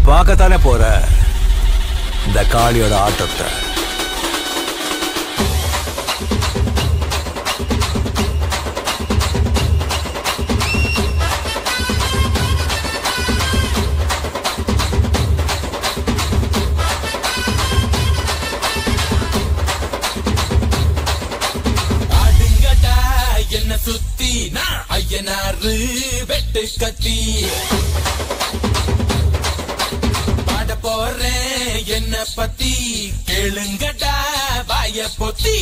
பார்க்கத்தானே போற இந்த காளியோட ஆட்டத்தை ஆடுங்கடா என்ன சுத்தி நான் ஐயனாரு வெட்டு கத்தி பாட போறேன் என்ன பத்தி கேளுங்கடா வாய பொத்தி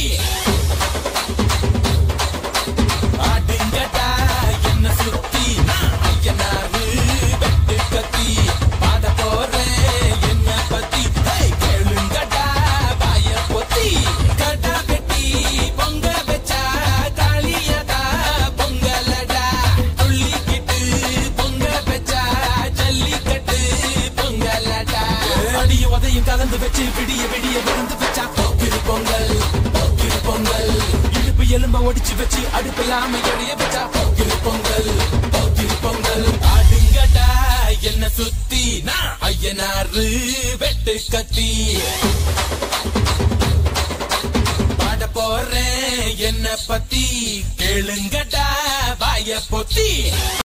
ஆடுங்கடா என்ன சுத்தி நான் ஐயனாரு வெட்டு கத்தி பாட போறேன் என்ன பத்தி ஹேய், கேளுங்கடா வாய பொத்தி கடா வெட்டி பொங்க வச்சா காளியதா பொங்கலடா துள்ளிக்கிட்டு பொங்க வச்சா ஜல்லிக்கட்டு பொங்கலடா அடிய உதையும் கலந்து வச்சு விடிய விடிய விழுந்து வச்சா போக்கிரி பொங்கல் போக்கிரி பொங்கல் இடுப்பு எலும்ப ஒடிச்சு வச்சு அடுப்பில்லாம எடைய வச்சா போக்கிரி பொங்கல் போக்கிரி பொங்கல் ஆடுங்கடா என்ன சுத்தி நான் ஐயனாரு வெட்டு கத்தி பாட போறேன் என்ன பத்தி கேளுங்கடா வாய பொத்தி